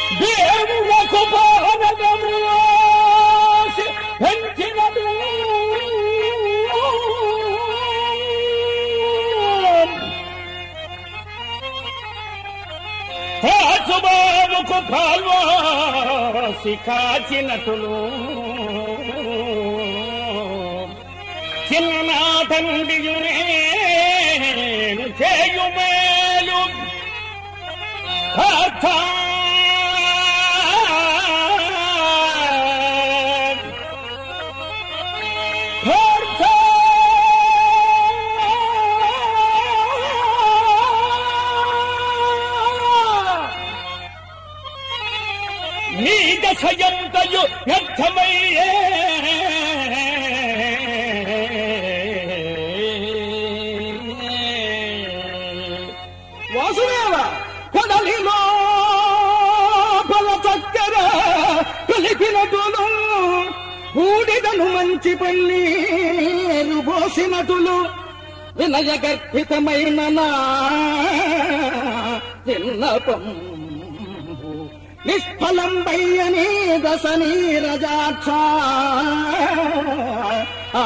దేవులకు పానగముసి పెంచినడు రాజుబాబుకు పాల్వాసి కాచినటులు చిన్ననాటండియునేను చేయుమేలు పార్థ పార్థ నీ దశయంతయు వ్యర్థమయ్యే వాసుదేవ కొడలిలో బల చక్కెర కలిపినటులు బూడిదను మంచి పన్నీరు పోసినటులు వినయ గర్భితమైన నా విన్నపం నిష్ఫలం బయ్యని దశ నీరజాక్ష ఆ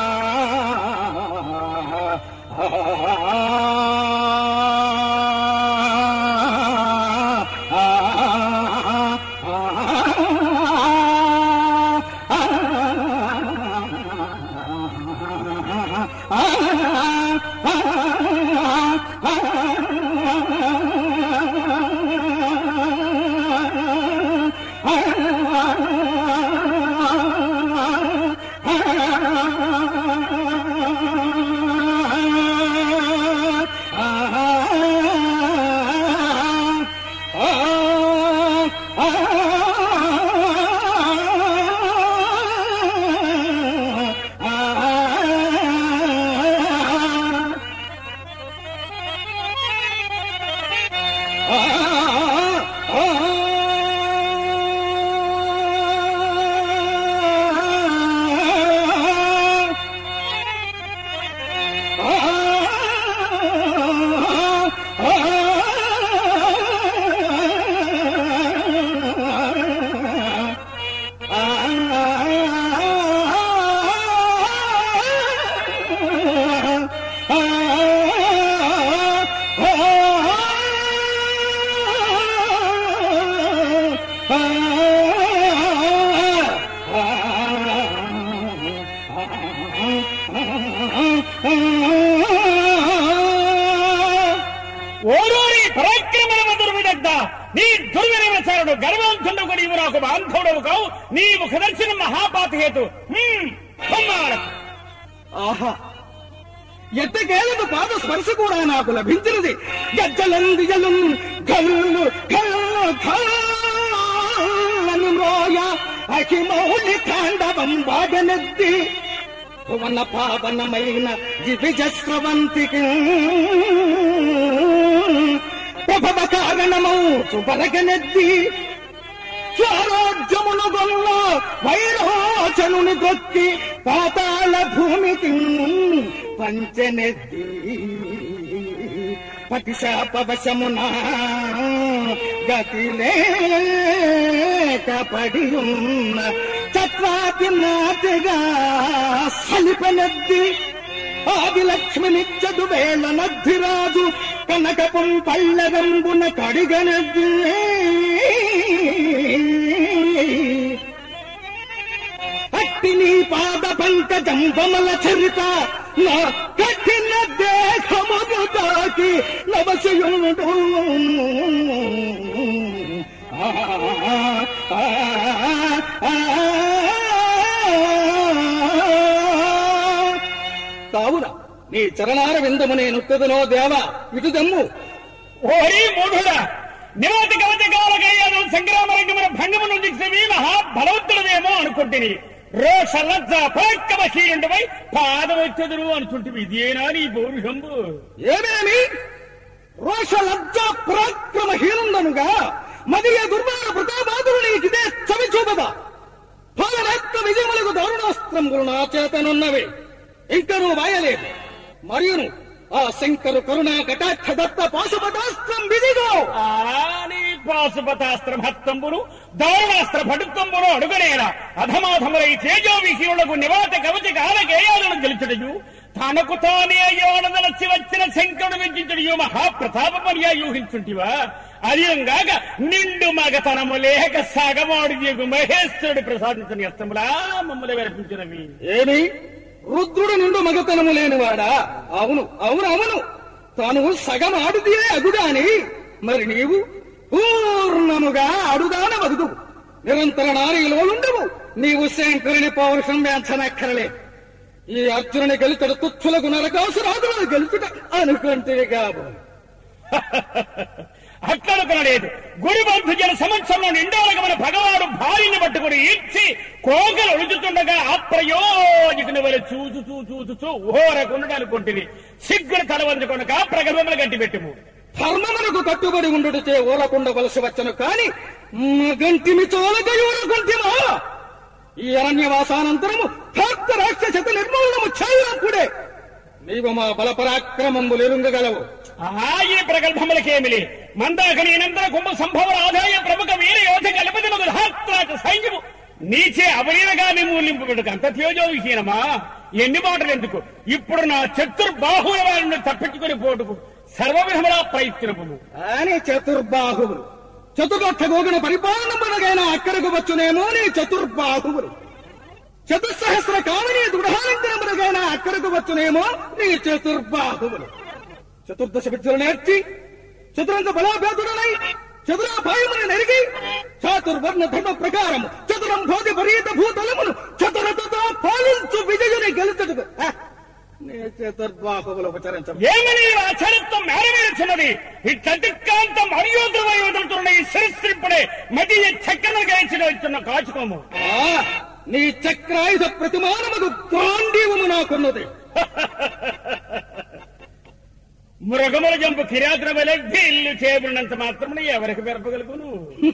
ఓరూరి పరాక్రమణ దుర్విదగ్ధ నీ దుర్వినవచారుడు గర్వంతుడు కూడా ఇవి నాకు బాంధవుడవు కావు నీ ముఖదర్శనం మహాపాతహేతు హ్మ్, బొమ్మాలకు. ఆహా ఎట్టకేలకు పాద స్పర్శ కూడా నాకు లభించినది గజ్జలందిజలు కళ్ళు కళ్ళు కళ్ళను రోయ అహిమౌలి తాండవం వాడనెత్తి భువన పావనమైన దివిజస్రవంతికి ప్రభవ కారణమౌ చుపరగనెద్ది స్వరాజ్యమును గొల్ల వైరోచనుని గొత్తి పాతాళ భూమికి పంచనెత్తి పతిశాపవశమున గతి లేక పడి ఉన్న చత్వాతి నాతిగా సలిపనెద్ది ఆది లక్ష్మి నిత్యదు వేళ నద్ధిరాజు కనకపుం పల్లెరంబున కడిగనద్ది అట్టి నీ పాద పంకజం బమల చరిత నా కఠిన దేహమును తాకి నవసయుడు ఆ, ఆ, ఆ, కావున నీ చరణార విందము నేను తెదనో దేవా ఇటు దమ్ము ఓరి మూఢుడా నివతి కవచ కాలకయ్యాను సంగ్రామ రంగమున భంగము నుండి మహాబలవంతుడవేమో అనుకుంటుని రోష లజ్జ పరాక్రమశీలుండవై పాదవచ్చెదురు అనుకుంటువి ఇదేనా నీ పౌరుషంబు ఏమేమి రోష లజ్జ పరాక్రమహీనుందనుగా మదియ దుర్మాన ప్రతాపాదులు నీకిదే చవి చూపదా పాలనక్క విజయములకు దారుణాస్త్రములు నా చేతనున్నవి ఇంకనూ వాయలేదు మరియును ఆ శంకరు కరుణా కటాక్ష దత్త పాశుపటాస్త్రం విధిగో ఆ నీ పాశుపతాస్త్ర భక్తంబును దారుణాస్త్ర భటుత్వంబును అడుగనేల అధమాధములై తేజోవిహీనులకు నివాత కవచి కాలకేయాలను గెలుచుటయు తనకు తానే అయ్యోనదలచి వచ్చిన శంకరుడు విద్యుతుడియు మహాప్రతాపమర్యా యూహించుంటివా అదియంగాక నిండు మగతనము లేక సగమాడు దిగు మహేశ్వరుడు ప్రసాదించిన అస్తములా మమ్మల్ని విరపించినవి ఏమి రుద్రుడు నిండు మగతనము లేనివాడా అవును అవును అవును తాను సగం ఆడుదియే అగుగాని మరి నీవు పూర్ణముగా అడుగాన వదుదు నిరంతర నారీలో ఉండవు నీవు శంకరుని పౌరుషం వేంచనక్కరలే ఈ అర్జునుని గెలుతడు తుచ్చులకు నరకాసురాదులను గెలుచుట అనుకుంటే కాబో అట్లనుకునలేదు గుడి బంధుజన సమక్షంలో నిండాలకు మన భగవాడు భార్యని పట్టుకుని ఈడ్చి కోకలు ఒలుచుతుండగా అప్రయోజకుని వల్ల చూచు చూ చూచు చూ ఊరకుండా అనుకుంటుంది సిగ్గును తలవంచుకొనక ప్రగల్భములు గట్టిపెట్టుము ధర్మమునకు కట్టుబడి ఉండుటచే ఊరకుండవలసి వచ్చను కాని మగంటిమి చోలక ఊరకుంటిమా ఈ అరణ్యవాసానంతరము భక్త రాక్షసత నిర్మూలనము చేయనప్పుడే నీవు మా బలపరాక్రమములు ఎరుంగగలవు ఆ ఈ ప్రగల్భములకేమిలి మందాకని నంతర కుంభ సంభవ ఆదాయ ప్రముఖ వీర యోధ కలపతి మగు ధాత్రాచ సైన్యము నీచే అవలీలగా నిర్మూలింపబడుకు అంత తేజోవిహీనమా ఎన్ని మాటలు ఎందుకు ఇప్పుడు నా చతుర్బాహుల వారిని తప్పించుకుని పోటుకు సర్వవిధములా ప్రయత్నము అని చతుర్బాహువులు చతుర్లక్ష గోగుణ పరిపాలనమునగైనా అక్కడకు వచ్చునేమో నీ చతుర్బాహువులు చతుస్సహస్ర కామిని దృఢాలంకరమునగైనా అక్కడకు వచ్చునేమో నీ చతుర్బాహువులు చతుర్దశ విద్యలు నేర్చి చతురంగ బలాభేదుడనై చతురాభాయమును నెరిగి చాతుర్వర్ణ ధర్మ ప్రకారము చతురం భోగి పరీత భూతలమును చతురతతో పాలించు విజయుని గెలుచుటకు హ! నీ చతుర్బాహువులు ఉపచరించము ఏమని ఆచరిత్వం మేరవేరుచున్నది ఈ చతుర్కాంతం అరియోధమై వదులుతున్న ఈ శిరస్త్రిప్పుడే మది చక్కన గాయించిన వచ్చున్న కాచుకోము ఆ, నీ చక్రాయుధ ప్రతిమానముకు గాంధీవము నాకున్నది మృగముల జంపు కిరాతుల వలె ఇల్లు చేయబడినంత మాత్రమే ఎవరికి పెరపగలుగును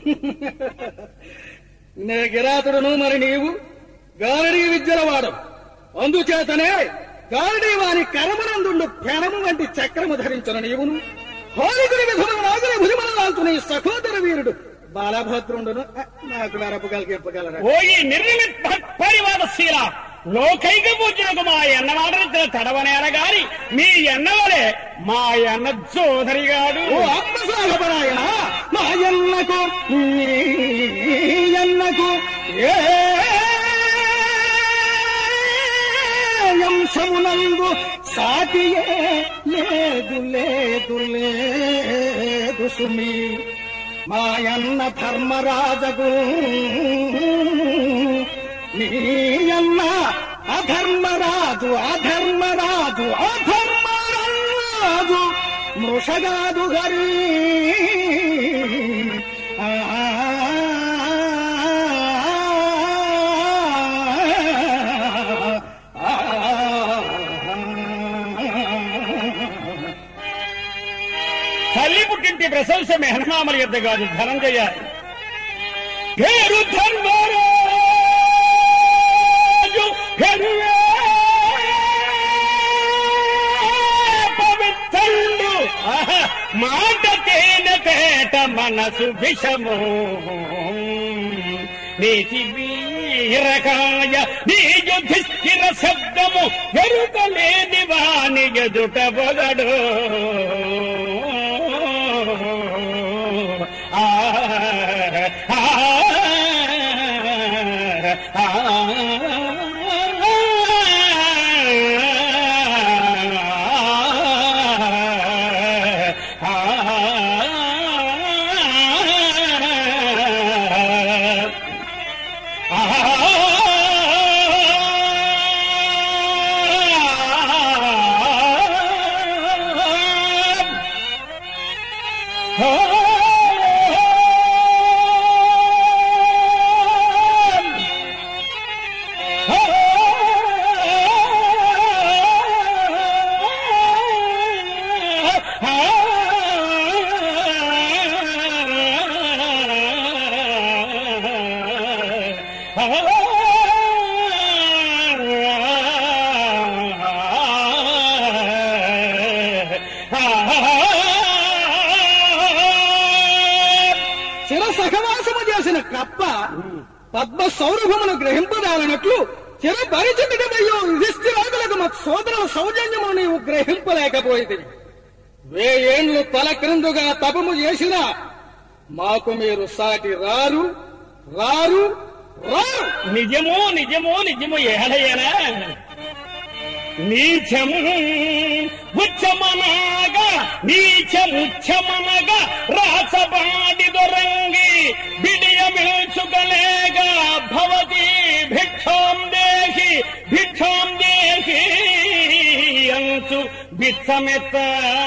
నే గిరాతుడును మరి నీవు గారడీ విద్యల వాడు అందుచేతనే గారడీ వాని కరమనందుండు పెనము వంటి చక్రము ధరించిన నీవును హోలికుడి విధముల నాగుల భుజముల నాల్తున్న ఈ సహోదర వీరుడు బాలభద్రుండును అ, నాకు నరపగలిగిప్పగలరా ఓ ఈ నిర్నిమిత్ పరివాదశీల లోకైక పూజలకు మా ఎన్న మాటలు తడవనేర గాని మీ ఎన్నవలే మా ఎన్న జోదరిగాడు ఓ ఆత్మసాగపరాయణ మా ఎన్నకు నీ ఎన్నకు ఏ అంశమునందు సాటియే లేదు లేదు లేదు సుమి మా అన్న ధర్మరాజగు నీ అన్న అధర్మరాజు అధర్మరాజు అధర్మరాజు మృషగాదు హరి ఆ, ఆ, తల్లి పుట్టింటి ప్రశంస మెహనమామల యుద్ధ కాదు ధనంజయ పేరు ధర్మరాజు పెరువే పవిత్రుడు ఆహా, మాట తేన తేట మనసు విషము నీతి వీరకాయ నీ యుధిష్ఠిర శబ్దము ఎరుకలేని వాని ఎదుట బొగడు ఆ ఆ, ఆ, చిర సహవాసము చేసిన కప్ప పద్మ సౌరభమును గ్రహింపదాలనట్లు చిర పరిచితుడమయ్యో యుధిష్ఠిరాదులకు మా సోదరుల సౌజన్యము నీవు గ్రహింపలేకపోయింది వేయేండ్లు తల క్రిందుగా తపము చేసినా మాకు మీరు సాటి రారు రారు రారు నిజమో నిజమో నిజమో ఏడయ్యనా నీచము ఉచ్చమనగా నీచముచ్చమనగా రాసబాడి దొరంగి బిడియ మిల్చుకలేగా భవతి భిక్షాం దేహి భిక్షాం దేహి అంచు బిచ్చమెత్త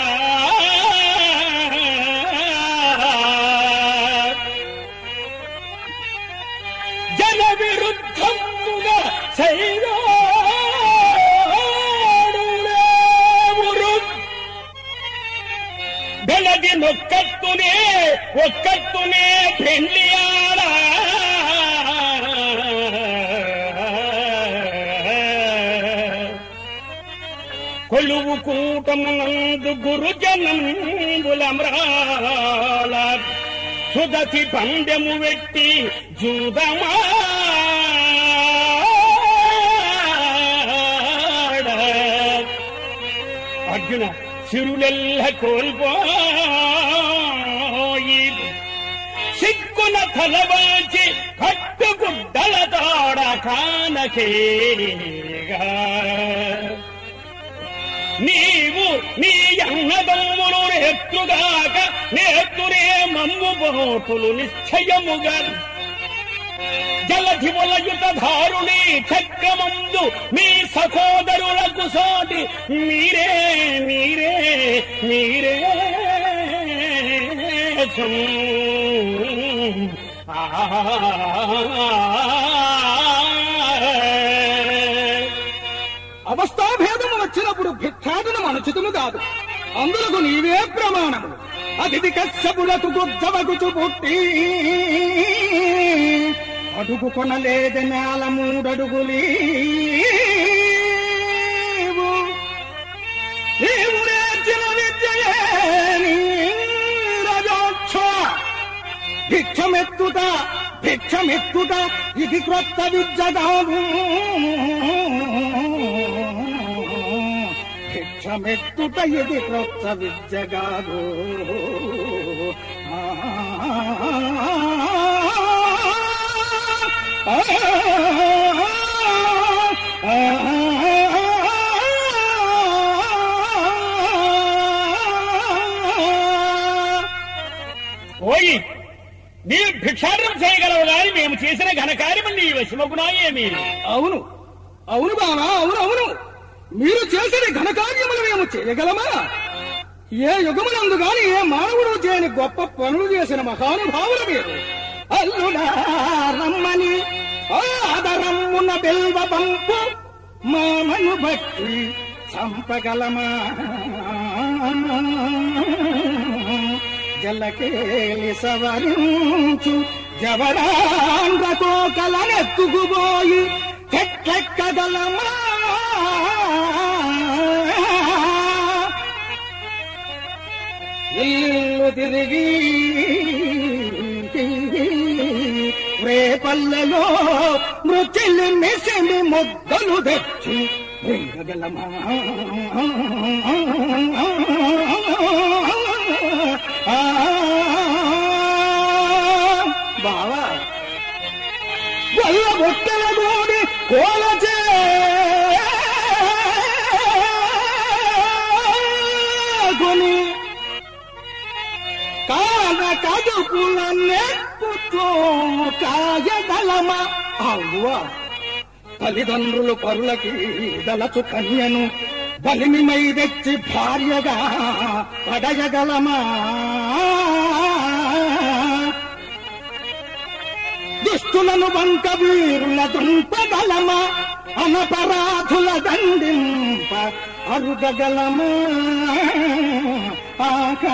జన విరుద్ధముగా సైరాడులేవురు ಬೆಳಗಿ ನೊಕ್ಕತ್ತುನೇ ಒಕ್ಕತ್ತುನೇ ಬೆಳ್ಳಿಯಾಡ కొలువు కూటమునందు గురుజనంబులమ్రాల సుదతి పందెము వెట్టి జూదమా అర్జున సిరులెల్ల కోల్పోయి సిక్కున తలవాచి కట్టుగుడ్డల తోడ కానకేగా నీవు నీ అన్నదమ్ములు నేత్రుగాక నేత్రునే మమ్ము బోటులు నిశ్చయముగా జలధి వలయుత ధారుని చక్రమందు మీ సహోదరులకు సాటి మీరే మీరే మీరే సం. ఆ అవస్థాభేదము వచ్చినప్పుడు భిక్షాటనం అనుచితము కాదు అందులకు నీవే ప్రమాణము అతిథి కశ్యపులకు గుద్దవగుచు పుట్టి అడుగు కొనలేదు నేల మూడడుగులీ నీవు నేర్చిన విద్యయే నీ రజోక్ష భిక్షమెత్తుట భిక్షమెత్తుట ఇది క్రొత్త విద్య కాదు భిక్షమెత్తుట ఇది క్రొత్త విద్య కాదు ఓయి నీవు భిక్షాటనం చేయగలవు గాని మేము చేసిన ఘనకార్యము నీ వశమగునాయేమి అవును అవును బావా అవును అవును మీరు చేసిన ఘనకార్యములు మేము చేయగలమా ఏ యుగమునందు గాని ఏ మానవుడు చేయని గొప్ప పనులు చేసిన మహానుభావులు మీరు అల్లుడా రమ్మని ఆదరమ్మున బెల్వ పంపు మామను బట్టి చంపగలమా జలకేలి సవరించు జవరాండ్ర కోకలనెత్తుకుపోయి చెట్లెక్కగలమా ఇల్లు తిరిగి రేపల్లెలో మృతిల్లి మెసిమి ముద్దలు తెచ్చి రింగగలమా బావా వల్ల బొట్టెల గోడి కోలచే కొని కాన కదుపుల నెప్పుతో కాయగలమా అవువా తల్లిదండ్రులు పరులకి దలచు కన్యను బలిమిమై తెచ్చి భార్యగా పడయగలమా దుష్టులను వంక వీరుల దుంపగలమా అనపరాధుల దండింప అరుగగలమా ఆకా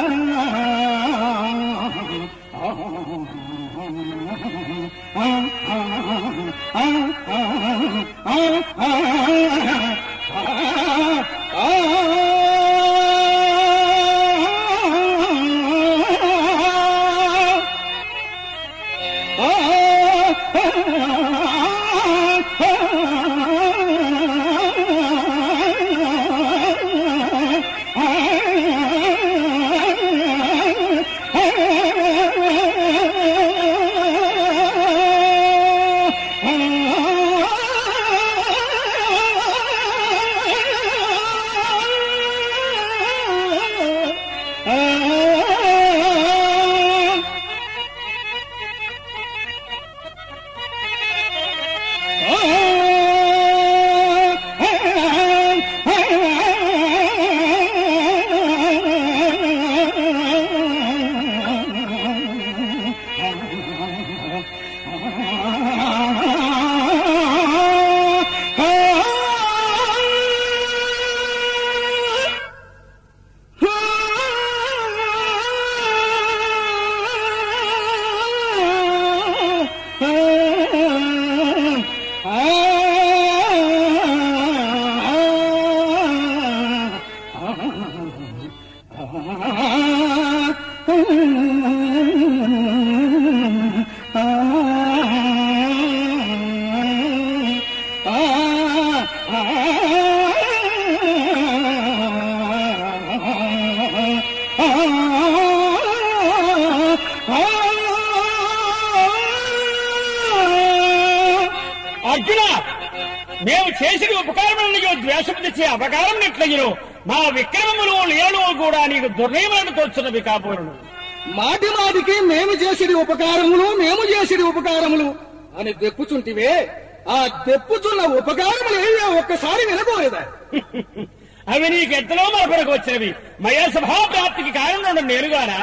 అర్జున మేము చేసిన ఉపకారములను ద్వేషము తెచ్చే అపకారం నెట్లగిను మా విక్రమములు లీలలు కూడా నీకు దుర్నయములను తోచున్నవి కాపోరును మాటి మాటికి మేము చేసిడి ఉపకారములు మేము చేసిడి ఉపకారములు అని దెప్పుచుంటివే ఆ దెప్పుచున్న ఉపకారములు ఏవో ఒక్కసారి వినకూడదా అవి నీకు ఎంతలో మరపరకు వచ్చినవి మయ సభా ప్రాప్తికి కారణం నేనుగానా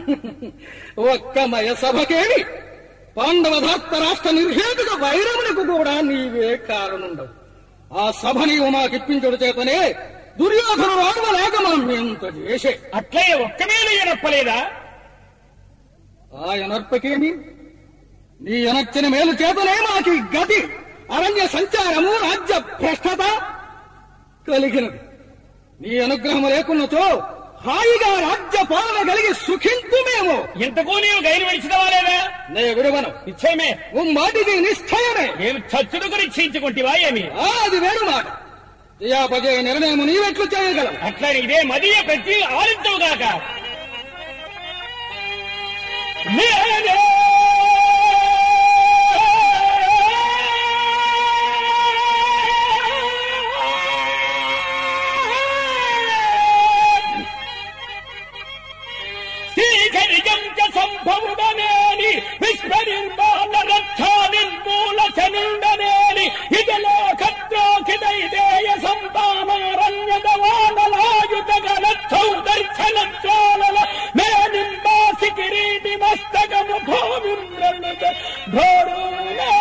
ఒక్క మయ సభకేమి పాండవ ధర్త రాష్ట్ర నిర్హేతుక వైరములకు కూడా నీవే కారణుండవు ఆ సభ నీవు మాకిప్పించుడు చేతనే దుర్యోధను రాగలేక మనం ఎంత చేసే అట్లే ఒక్క మేలు ఎనప్పలేదా ఆ ఎనర్పకేమి నీ ఎనర్చిన మేలు చేతనే మాకి గతి అరణ్య సంచారము రాజ్య భ్రష్టత కలిగినది నీ అనుగ్రహం లేకున్నచో హాయిగా రాజ్య పాలన కలిగి సుఖింతుమేమో ఇంతకు నీవు గైరు విడిచినవా లేదా నే విడవను నిశ్చయమే మాటికి నిశ్చయమే నేను చచ్చుడు నిశ్చయించుకుంటేవా ఏమి ఆ, అది వేరు మాట జయాపజయ నిర్ణయం నీవెట్లు చేయగలవు అట్లా ఇదే మదియ ప్రతి ఆలించవుగాక నేనే శ్రీకరిజం చ సంభవుడనేని విశ్వనిర్మాణ రక్షా నిర్మూల చనుండనేని ఇదలో ఖత్రోఖిదైదేయ సంతానారణ్యదవానలాయుత గణచ్చౌ దర్శన జ్వాలల మేనింబాసి కిరీటి మస్తకము భూమిం ప్రణుత ఘోరులా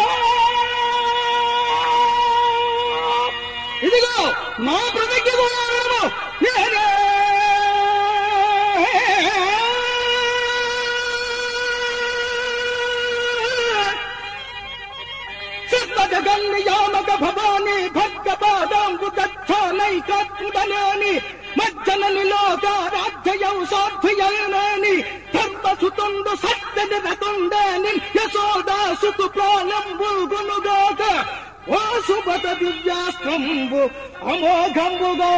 ఇదిగో మా ప్రతిజ్ఞ కూడా వినము. నేనే సిద్ధ జగన్నియామక భవాని భక్త పాదాంబు దక్షానైకాత్ముడనేని మజ్జనని లోక రాజ్యయౌ సాధ్యయనేని ధర్మసుతుండు సత్యని రతుండేని యశోదాసుతు ప్రాణంబుగునుగాక ఓ సుభత దివ్యాస్త్రంబు అమోఘంబుగా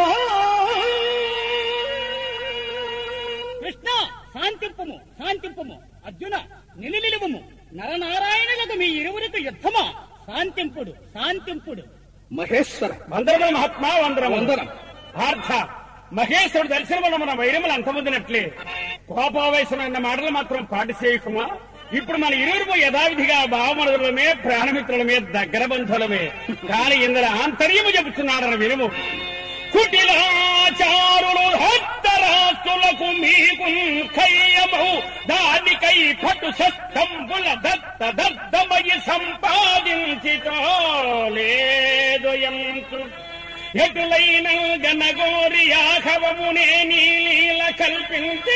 కృష్ణ శాంతింపము శాంతింపము అర్జున నిలినిలువము నరనారాయణులకు మీ ఇరువురికి యుద్ధమా శాంతింపుడు శాంతింపుడు మహేశ్వర వందరముల మహాత్మా వందరం వందనం. పార్థ మహేశ్వరుడు దర్శనం వల్ల మన వైరములు అంతమొందినట్లే కోపావేశమైన మాటలు మాత్రం పాటి చేయకుమా ఇప్పుడు మన ఇరువురు యథావిధిగా భావమనులమే ప్రాణమిత్రులమే దగ్గర బంధువులమే కానీ ఇందులో ఆంతర్యము చెబుతున్నాడని వినుము కుటిలాచారులు హత్తరాస్తులకు మీకు ఖయ్యము దానికై పటు శస్తంబుల దత్త దద్దమయి సంపాదించితో లేదు ఎంతు ఎటులైన గనగోరి యాహవమునే నీలీల కల్పించి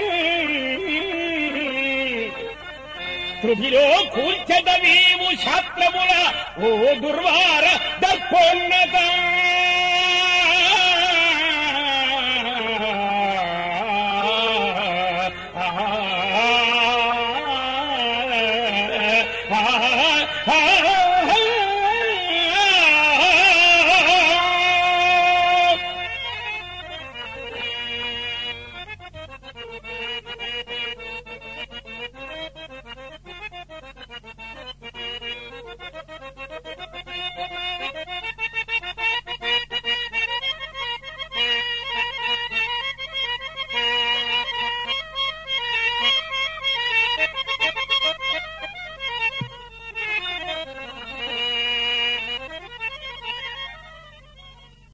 త్రుభిలో కూర్చదవీవు శాస్త్రముల ఓ దుర్వార దర్పోన్నత